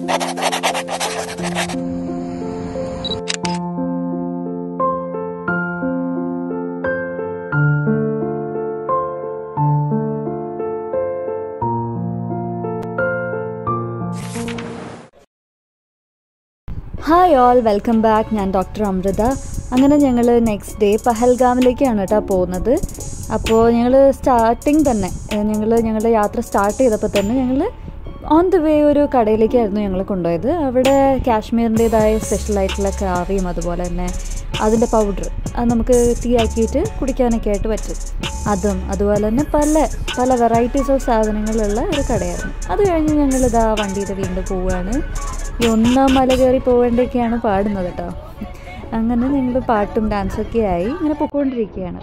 hi all welcome back ഞാൻ doctor Amritha അങ്ങനെ ഞങ്ങൾ നെക്സ്റ്റ് ഡേ പഹൽഗാമിലേക്കാണ് കേട്ടോ പോകുന്നത് അപ്പോൾ ഞങ്ങൾ സ്റ്റാർട്ടിങ് തന്നെ ഞങ്ങൾ ഞങ്ങളുടെ യാത്ര സ്റ്റാർട്ട് ചെയ്തപ്പോൾ തന്നെ ഞങ്ങൾ ഓൺ ദ വേ ഒരു കടയിലേക്കായിരുന്നു ഞങ്ങൾ കൊണ്ടുപോയത് അവിടെ കാശ്മീരിൻ്റേതായ സ്പെഷ്യലായിട്ടുള്ള കറിയും അതുപോലെ തന്നെ അതിൻ്റെ പൗഡർ അത് നമുക്ക് ടീ ആക്കിയിട്ട് കുടിക്കാനൊക്കെ ആയിട്ട് പറ്റും അതും അതുപോലെ തന്നെ പല പല വെറൈറ്റീസ് ഓഫ് സാധനങ്ങളുള്ള ഒരു കടയായിരുന്നു അത് കഴിഞ്ഞ് ഞങ്ങളിതാ വണ്ടിയിൽ വീണ്ടും പോവുകയാണ് ഈ ഒന്നാം മല കയറി പോവേണ്ടൊക്കെയാണ് പാടുന്നത് കേട്ടോ അങ്ങനെ ഞങ്ങൾ പാട്ടും ഡാൻസൊക്കെ ആയി ഇങ്ങനെ പൊക്കോണ്ടിരിക്കുകയാണ്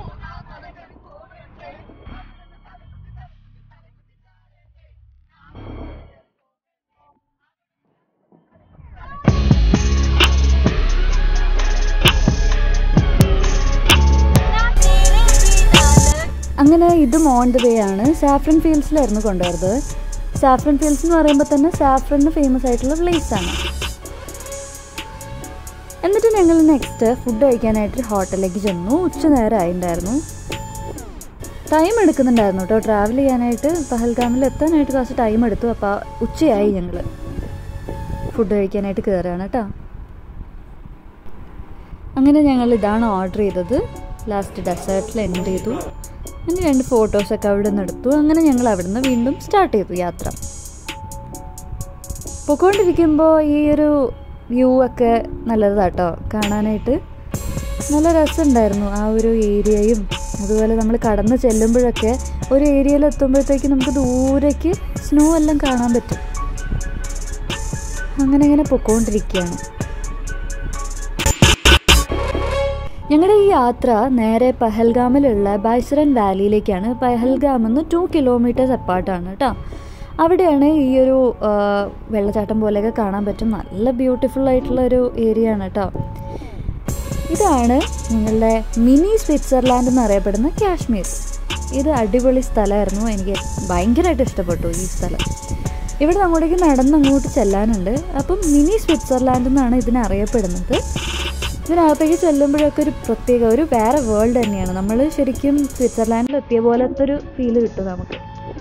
അങ്ങനെ ഇതും ഓൺ ദ വേ ആണ് സാഫ്രൻ ഫീൽഡ്സിലായിരുന്നു കൊണ്ടുവരുന്നത് സാഫ്രൻ ഫീൽഡ്സ് എന്ന് പറയുമ്പോൾ തന്നെ സാഫ്രന് ഫേമസ് ആയിട്ടുള്ള പ്ലേസ് ആണ് എന്നിട്ട് ഞങ്ങൾ നെക്സ്റ്റ് ഫുഡ് കഴിക്കാനായിട്ട് ഹോട്ടലിലേക്ക് ചെന്നു ഉച്ച നേരം ആയിട്ടുണ്ടായിരുന്നു ടൈം എടുക്കുന്നുണ്ടായിരുന്നു കേട്ടോ ട്രാവൽ ചെയ്യാനായിട്ട് പഹൽഗാമിൽ എത്താനായിട്ട് കുറച്ച് ടൈം എടുത്തു അപ്പോൾ ഉച്ചയായി ഞങ്ങൾ ഫുഡ് കഴിക്കാനായിട്ട് കയറുകയാണ് കേട്ടോ അങ്ങനെ ഞങ്ങൾ ഇതാണ് ഓർഡർ ചെയ്തത് ലാസ്റ്റ് ഡെസേർട്ടിൽ എൻഡ് ചെയ്തു അങ്ങനെ രണ്ട് ഫോട്ടോസൊക്കെ അവിടെ നിന്ന് എടുത്തു അങ്ങനെ ഞങ്ങൾ അവിടെ നിന്ന് വീണ്ടും സ്റ്റാർട്ട് ചെയ്തു യാത്ര പൊക്കോണ്ടിരിക്കുമ്പോൾ ഈ ഒരു വ്യൂ ഒക്കെ നല്ലതാട്ടോ കാണാനായിട്ട് നല്ല രസമുണ്ടായിരുന്നു ആ ഒരു ഏരിയയും അതുപോലെ നമ്മൾ കടന്ന് ചെല്ലുമ്പോഴൊക്കെ ഒരു ഏരിയയിൽ എത്തുമ്പോഴത്തേക്ക് നമുക്ക് ദൂരേക്ക് സ്നോ എല്ലാം കാണാൻ പറ്റും അങ്ങനെ ഇങ്ങനെ പൊക്കോണ്ടിരിക്കുകയാണ് ഞങ്ങളുടെ ഈ യാത്ര നേരെ പഹൽഗാമിലുള്ള ബൈസറൻ വാലിയിലേക്കാണ് പഹൽഗാം എന്ന് ടു കിലോമീറ്റേഴ്സ് അപ്പാർട്ടാണ് കേട്ടോ അവിടെയാണ് ഈ ഒരു വെള്ളച്ചാട്ടം പോലെയൊക്കെ കാണാൻ പറ്റും നല്ല ബ്യൂട്ടിഫുൾ ആയിട്ടുള്ള ഒരു ഏരിയ ആണ് കേട്ടോ ഇതാണ് നിങ്ങളുടെ മിനി സ്വിറ്റ്സർലാൻഡ് എന്നറിയപ്പെടുന്ന കാശ്മീർ ഇത് അടിപൊളി സ്ഥലമായിരുന്നു എനിക്ക് ഭയങ്കരമായിട്ട് ഇഷ്ടപ്പെട്ടു ഈ സ്ഥലം ഇവിടെ അങ്ങോട്ടേക്ക് നടന്ന് അങ്ങോട്ട് ചെല്ലാനുണ്ട് അപ്പം മിനി സ്വിറ്റ്സർലാൻഡ് എന്നാണ് ഇതിനറിയപ്പെടുന്നത് ഇതിനകത്തേക്ക് ചെല്ലുമ്പോഴൊക്കെ ഒരു പ്രത്യേക ഒരു വേറെ വേൾഡ് തന്നെയാണ് നമ്മൾ ശരിക്കും സ്വിറ്റ്സർലാൻഡിൽ എത്തിയ പോലത്തെ ഒരു ഫീല് കിട്ടും നമുക്ക്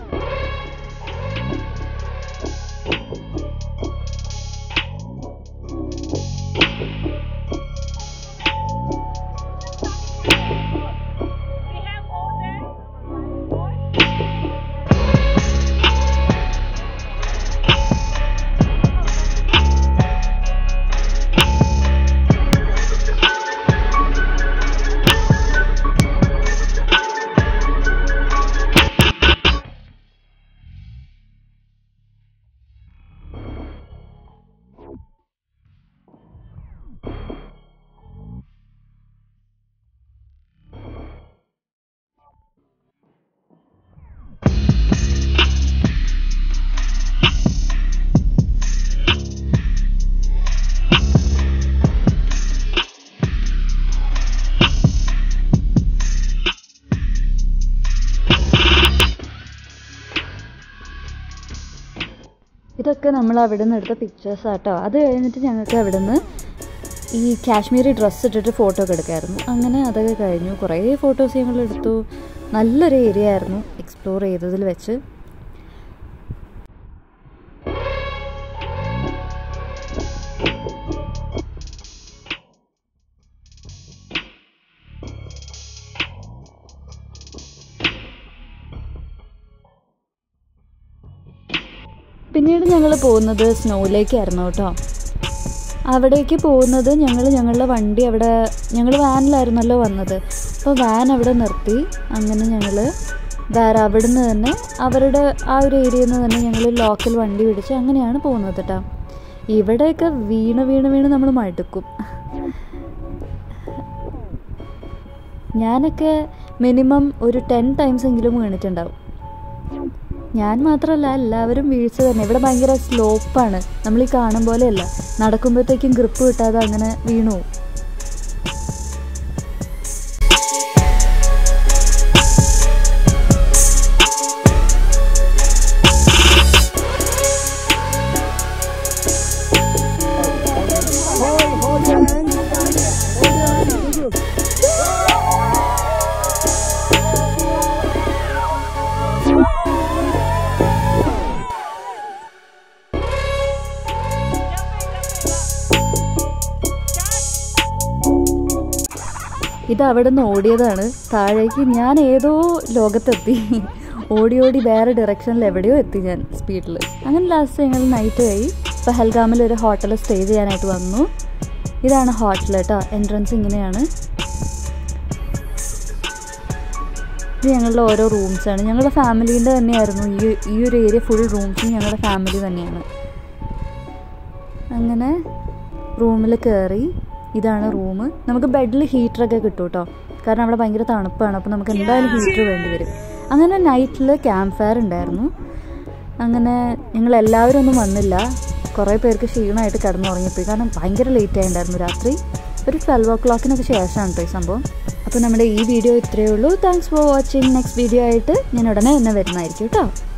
ഇതൊക്കെ നമ്മൾ അവിടെ നിന്ന് എടുത്ത പിക്ചേഴ്സ് ആട്ടോ അത് കഴിഞ്ഞിട്ട് ഞങ്ങൾക്ക് അവിടെ നിന്ന് ഈ കാശ്മീരി ഡ്രസ്സ് ഇട്ടിട്ട് ഫോട്ടോ ഒക്കെ എടുക്കായിരുന്നു അങ്ങനെ അതൊക്കെ കഴിഞ്ഞു കുറേ ഫോട്ടോസ് ഞങ്ങൾ എടുത്തു നല്ലൊരു ഏരിയ ആയിരുന്നു എക്സ്പ്ലോർ ചെയ്തതിൽ വെച്ച് പിന്നീട് ഞങ്ങൾ പോകുന്നത് സ്നോയിലേക്കായിരുന്നു കേട്ടോ അവിടേക്ക് പോകുന്നത് ഞങ്ങൾ ഞങ്ങളുടെ വണ്ടി അവിടെ ഞങ്ങൾ വാനിലായിരുന്നല്ലോ വന്നത് അപ്പോൾ വാൻ അവിടെ നിർത്തി അങ്ങനെ ഞങ്ങൾ വേറെ അവിടുന്ന് തന്നെ അവരുടെ ആ ഒരു ഏരിയയിൽ നിന്ന് തന്നെ ഞങ്ങൾ ലോക്കൽ വണ്ടി പിടിച്ച് അങ്ങനെയാണ് പോകുന്നത് കേട്ടോ ഇവിടെയൊക്കെ വീണ് വീണ് വീണ് നമ്മൾ മടുക്കും ഞാനൊക്കെ മിനിമം ഒരു ടെൻ ടൈംസ് എങ്കിലും വീണിട്ടുണ്ടാവും ഞാൻ മാത്രമല്ല എല്ലാവരും വീഴ്ച തന്നെ ഇവിടെ ഭയങ്കര സ്ലോപ്പാണ് നമ്മൾ ഈ കാണും പോലെയല്ല നടക്കുമ്പോഴത്തേക്കും ഗ്രിപ്പ് കിട്ടാതെ അങ്ങനെ വീണു പോകും ഇത് അവിടെ നിന്ന് ഓടിയതാണ് താഴേക്ക് ഞാൻ ഏതോ ലോകത്തെത്തി ഓടി ഓടി വേറെ ഡയറക്ഷനിൽ എവിടെയോ എത്തി ഞാൻ സ്പീഡിൽ അങ്ങനെ ലാസ്റ്റ് ഞങ്ങൾ നൈറ്റ് ആയി പഹൽഗാമിൽ ഒരു ഹോട്ടലിൽ സ്റ്റേ ചെയ്യാനായിട്ട് വന്നു ഇതാണ് ഹോട്ടൽ കേട്ടോ എൻട്രൻസ് ഇങ്ങനെയാണ് ഇത് ഞങ്ങളുടെ ഓരോ റൂംസാണ് ഞങ്ങളുടെ ഫാമിലീൻ്റെ തന്നെയായിരുന്നു ഈ ഈ ഒരു ഏരിയ ഫുൾ റൂംസും ഞങ്ങളുടെ ഫാമിലി തന്നെയാണ് അങ്ങനെ റൂമിൽ കയറി ഇതാണ് റൂം നമുക്ക് ബെഡിൽ ഹീറ്ററൊക്കെ കിട്ടും കേട്ടോ കാരണം അവിടെ ഭയങ്കര തണുപ്പാണ് അപ്പോൾ നമുക്ക് എന്തായാലും ഹീറ്റർ വേണ്ടി വരും അങ്ങനെ നൈറ്റിൽ ക്യാമ്പ് ഫയർ ഉണ്ടായിരുന്നു അങ്ങനെ ഞങ്ങൾ എല്ലാവരും ഒന്നും വന്നില്ല കുറേ പേർക്ക് ക്ഷീണമായിട്ട് കിടന്നുറങ്ങിപ്പോയി കാരണം ഭയങ്കര ലേറ്റ് ആയിട്ടുണ്ടായിരുന്നു രാത്രി ഒരു ട്വൽവ് ഓ ക്ലോക്കിനൊക്കെ ശേഷമാണ് കേട്ടോ ഈ സംഭവം അപ്പോൾ നമ്മുടെ ഈ വീഡിയോ ഇത്രയേ ഉള്ളൂ thanks for watching next video ആയിട്ട് ഞാൻ ഉടനെ തന്നെ വരുന്നതായിരിക്കും കേട്ടോ